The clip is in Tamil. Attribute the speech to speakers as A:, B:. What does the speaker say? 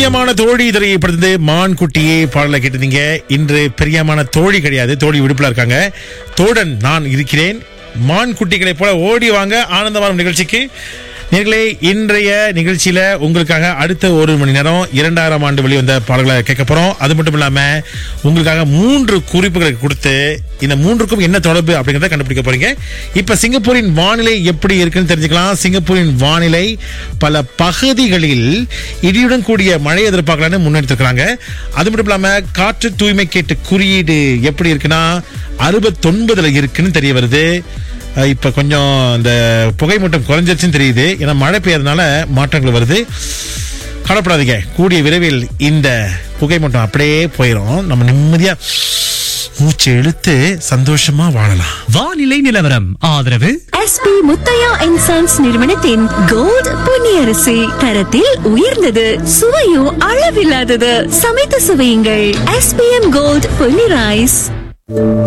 A: பிரியமான தோழி திரையப்படுத்தது மான் குட்டியே பாடல கேட்டிருந்தீங்க இன்று பிரியமான தோழி கிடையாது தோழி விடுப்புல இருக்காங்க தோடன் நான் இருக்கிறேன் மான் குட்டிகளை போல ஓடி வாங்க ஆனந்தமான நிகழ்ச்சிக்கு நேர்களே இன்றைய நிகழ்ச்சியில உங்களுக்காக அடுத்த ஒரு மணி நேரம் இரண்டாயிரம் ஆண்டு வெளிவந்த பாடல்களை கேட்க போறோம் அது மட்டும் இல்லாம உங்களுக்காக மூன்று குறிப்புகளை கொடுத்து இந்த மூன்றுக்கும் என்ன தொடர்பு அப்படிங்கறத கண்டுபிடிக்க போறீங்க இப்ப சிங்கப்பூரின் வானிலை எப்படி இருக்குன்னு தெரிஞ்சுக்கலாம் சிங்கப்பூரின் வானிலை பல பகுதிகளில் இடியுடன் கூடிய மழை எதிர்பார்க்கலாம்னு முன்னெடுத்திருக்கிறாங்க அது மட்டும் இல்லாம காற்று தூய்மை கேட்டு குறியீடு எப்படி இருக்குன்னா அறுபத்தொன்பதுல இருக்குன்னு தெரிய வருது அஹ் இப்ப கொஞ்சம் இந்த புகை மூட்டம் குறைஞ்சிருச்சுன்னு தெரியுது ஏன்னா மழை பெய்யறதுனால மாற்றங்கள் வருது கவலைப்படாதீங்க கூடிய விரைவில் இந்த புகை மூட்டம் அப்படியே போயிடும் நம்ம நிம்மதியா மூச்சு இழுத்து சந்தோஷமா வாழலாம்
B: வானிலை நிலவரம் ஆதரவு
C: எஸ்பி முத்தையா அண்ட் சன்ஸ் நிறுவனத்தின் கோல்ட் பொன்னியரிசி தரத்தில் உயர்ந்தது சுவையும் அளவில்லாதது சமைத்து சுவையுங்கள் எஸ்பிஎம் கோல்ட் பொன்னி ரைஸ்